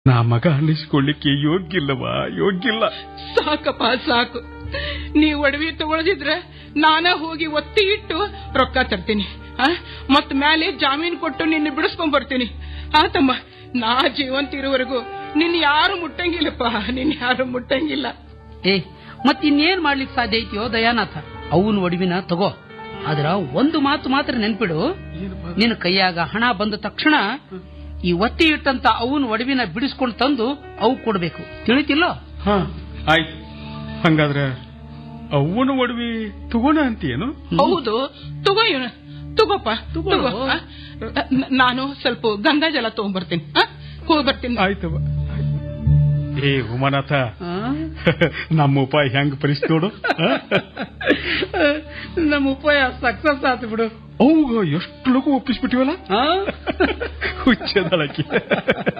ನಾ ಮಗ ಅನ್ನಿಸ್ಕೊಳ್ಳಿಕ್ಕೆ ಯೋಗ್ಯಿಲ್ಲವಾ ಯೋಗ್ಯಿಲ್ಲ ಸಾಕಪ್ಪ ಸಾಕು ನೀವ್ ಒಡವಿ ತಗೊಳದಿದ್ರೆ ನಾನ ಹೋಗಿ ಒತ್ತಿ ಇಟ್ಟು ರೊಕ್ಕ ತರ್ತೀನಿ ಆ? ಮತ್ ಮೇಲೆ ಜಾಮೀನ್ ಕೊಟ್ಟು ನಿನ್ನ ಬಿಡಿಸ್ಕೊಂಡ್ ಬರ್ತೀನಿ ಆ ತಮ್ಮ ನಾ ಜೀವಂತ ಇರುವವರೆಗೂ ನಿನ್ ಯಾರು ಮುಟ್ಟಂಗಿಲ್ಲಪ್ಪ ನಿನ್ ಯಾರು ಮುಟ್ಟಂಗಿಲ್ಲ ಏ ಮತ್ ಇನ್ನೇನ್ ಮಾಡ್ಲಿಕ್ಕೆ ಸಾಧ್ಯ ಐತಿಯೋ ದಯಾನಾಥ ಅವನ್ ಒಡವಿನ ತಗೋ ಆದ್ರ ಒಂದು ಮಾತು ಮಾತ್ರ ನೆನ್ಪಿಡು ನಿನ್ನ ಕೈಯಾಗ ಹಣ ಬಂದ ತಕ್ಷಣ ಈ ಒತ್ತಿ ಇಟ್ಟಂತ ಅವನ್ ಒಡವಿನ ಬಿಡಿಸ್ಕೊಂಡು ತಂದು ಅವು ಕೊಡ್ಬೇಕು ತಿಳಿತಿಲ್ಲೋ ಹಾ ಆಯ್ತು ಹಂಗಾದ್ರೆ ಅವನ ಒಡವಿ ತಗೋಣ ಅಂತೀಯೇನು ಹೌದು ತಗೋ ಇವನು ತಗೋಪ್ಪ ತಗೋ. ತಗೋ ಆ? ನ- ನಾನು ಸ್ವಲ್ಪ ಗಂಗಾ ಜಲ ತಗೊಂಡ್ಬರ್ತೀನಿ ಆ? ಹೋಗಿ ಬರ್ತೀನಿ ಆಯ್ತವ ಏ ಉಮಾನಾಥ ಆ? ನಮ್ಮ ಉಪಾಯ ಹೆಂಗ್ ಪರಿಸ್ಥಿತಿ ನೋಡು ನಮ್ಮ ಉಪಾಯ ಸಕ್ಸಸ್ ಆತು ಬಿಡು ಅವಾಗ ಎಷ್ಟು ಲಗು ಒಪ್ಪಿಸ್ಬಿಟ್ಟಿವಲ್ಲ ಆ? ಹುಚ್ಚದಳಕ್ಕೆ